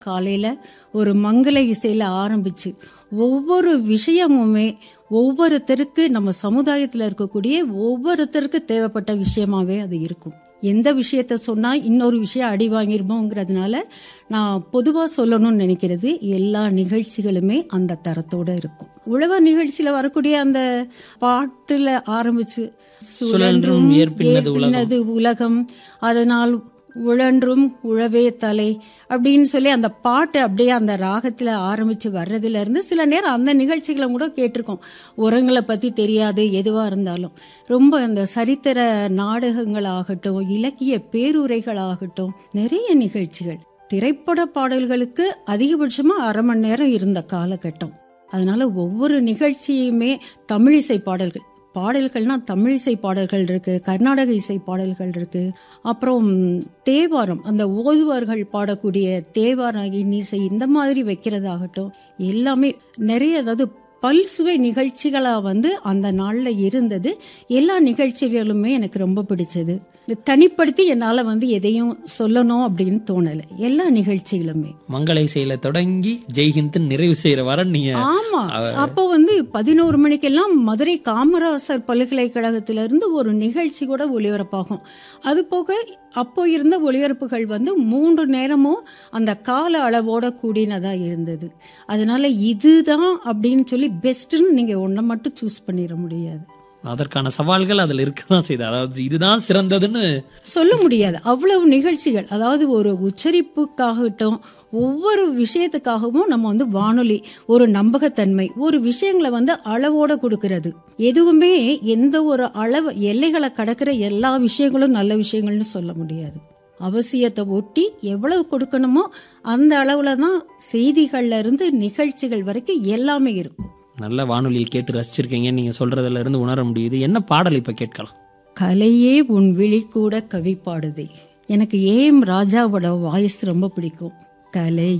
காலையில ஒரு மங்கள இசையில ஆரம்பிச்சு ஒவ்வொரு விஷயமுமே ஒவ்வொருத்தருக்கு நம்ம சமுதாயத்துல இருக்கக்கூடிய ஒவ்வொருத்தருக்கு தேவைப்பட்ட விஷயமாவே அது இருக்கும் எந்த விஷயத்த சொன்னா இன்னொரு விஷயம் அடி வாங்கிருமோங்கிறதுனால நான் பொதுவா சொல்லணும்னு நினைக்கிறது எல்லா நிகழ்ச்சிகளுமே அந்த தரத்தோட இருக்கும் உழவர் நிகழ்ச்சியில வரக்கூடிய அந்த பாட்டுல ஆரம்பிச்சு சுழன்றும் ஏற்பின்னது உலகம். ஏற்பின்னது உலகம் அதனால் உழன்றும் உழவே தலை அப்படின்னு சொல்லி அந்த பாட்டு அப்படியே அந்த ராகத்துல ஆரம்பிச்சு வர்றதுல இருந்து சில நேரம் அந்த நிகழ்ச்சிகளை கூட கேட்டிருக்கோம் உரங்களை பத்தி தெரியாது எதுவா இருந்தாலும் ரொம்ப அந்த சரித்திர நாடகங்கள் ஆகட்டும் இலக்கிய பேருரைகள் ஆகட்டும் நிறைய நிகழ்ச்சிகள் திரைப்பட பாடல்களுக்கு அதிகபட்சமா அரை மணி நேரம் இருந்த காலகட்டம் அதனால ஒவ்வொரு நிகழ்ச்சியுமே தமிழிசை பாடல்கள் பாடல்கள்னா தமிழிசை பாடல்கள் இருக்கு கர்நாடக இசை பாடல்கள் இருக்கு அப்புறம் தேவாரம் அந்த ஓதுவார்கள் பாடக்கூடிய தேவார இன்னிசை இந்த மாதிரி வைக்கிறதாகட்டும் எல்லாமே நிறைய அதாவது பல்சுவை நிகழ்ச்சிகளா வந்து அந்த நாள்ல இருந்தது எல்லா நிகழ்ச்சிகளுமே எனக்கு ரொம்ப பிடிச்சது இது தனிப்படுத்தி என்னால வந்து எதையும் சொல்லணும் அப்படின்னு தோணல எல்லா நிகழ்ச்சிகளுமே மங்கள இசையில தொடங்கி ஜெய்ஹிந்த் நிறைவு செய்யற வர நீங்க ஆமா அப்போ வந்து பதினோரு மணிக்கெல்லாம் மதுரை காமராசர் பல்கலைக்கழகத்திலிருந்து ஒரு நிகழ்ச்சி கூட ஒளிபரப்பாகும் அது போக அப்போ இருந்த ஒளிபரப்புகள் வந்து மூன்று நேரமும் அந்த கால அளவோட கூடினதா இருந்தது அதனால இதுதான் அப்படின்னு சொல்லி பெஸ்ட்னு நீங்க ஒன்றை மட்டும் சூஸ் பண்ணிட முடியாது அதற்கான சவால்கள் அதுல இருக்கதான் செய்யுது அதாவது இதுதான் சிறந்ததுன்னு சொல்ல முடியாது அவ்வளவு நிகழ்ச்சிகள் அதாவது ஒரு உச்சரிப்புக்காகட்டும் ஒவ்வொரு விஷயத்துக்காகவும் நம்ம வந்து வானொலி ஒரு நம்பகத்தன்மை ஒரு விஷயங்களை வந்து அளவோட கொடுக்கிறது எதுவுமே எந்த ஒரு அளவு எல்லைகளை கடக்கிற எல்லா விஷயங்களும் நல்ல விஷயங்கள்னு சொல்ல முடியாது அவசியத்தை ஒட்டி எவ்வளவு கொடுக்கணுமோ அந்த அளவுல தான் செய்திகள்ல இருந்து நிகழ்ச்சிகள் வரைக்கும் எல்லாமே இருக்கும் நல்ல வானொலியை கேட்டு ரசிச்சிருக்கீங்க நீங்க சொல்றதுல இருந்து உணர முடியுது என்ன பாடல் இப்ப கேட்கலாம் கலையே உன் விழி கூட கவி பாடுதே எனக்கு ஏம் ராஜாவோட வாய்ஸ் ரொம்ப பிடிக்கும் கலை